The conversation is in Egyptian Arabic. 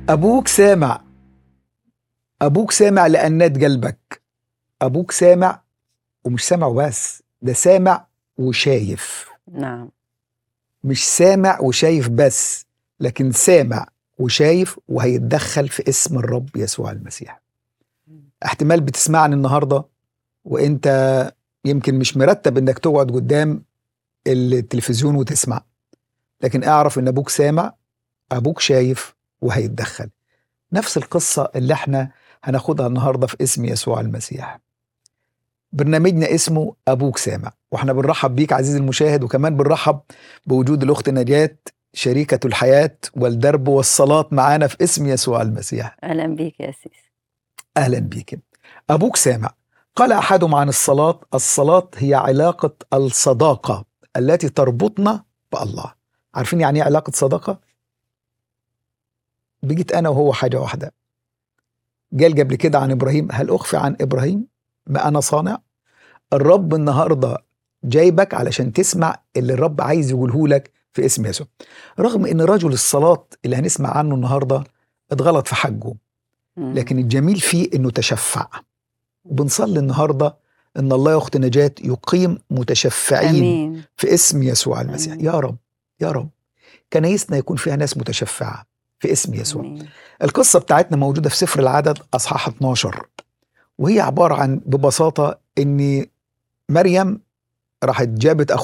أبوك سامع أبوك سامع لأنات قلبك أبوك سامع ومش سامع بس ده سامع وشايف نعم مش سامع وشايف بس لكن سامع وشايف وهيتدخل في اسم الرب يسوع المسيح احتمال بتسمعني النهارده وانت يمكن مش مرتب انك تقعد قدام التلفزيون وتسمع لكن اعرف ان ابوك سامع ابوك شايف وهيتدخل نفس القصة اللي احنا هناخدها النهاردة في اسم يسوع المسيح برنامجنا اسمه أبوك سامع واحنا بنرحب بيك عزيزي المشاهد وكمان بنرحب بوجود الأخت نجاة شريكة الحياة والدرب والصلاة معانا في اسم يسوع المسيح اهلا بيك يا سيس أهلا بيك أبوك سامع قال أحدهم عن الصلاة الصلاة هي علاقة الصداقة التي تربطنا بالله عارفين يعني ايه علاقة صداقة؟ بقيت أنا وهو حاجة واحدة قال قبل كده عن إبراهيم هل أخفي عن إبراهيم ما أنا صانع الرب النهاردة جايبك علشان تسمع اللي الرب عايز يقوله لك في اسم يسوع رغم ان رجل الصلاة اللي هنسمع عنه النهاردة اتغلط في حقه مم. لكن الجميل فيه انه تشفع وبنصلي النهارده ان الله يا اخت نجاة يقيم متشفعين امين في اسم يسوع المسيح آمين. يا رب يا رب كنايسنا يكون فيها ناس متشفعه في اسم يسوع آمين. القصه بتاعتنا موجوده في سفر العدد اصحاح 12 وهي عباره عن ببساطه ان مريم راحت جابت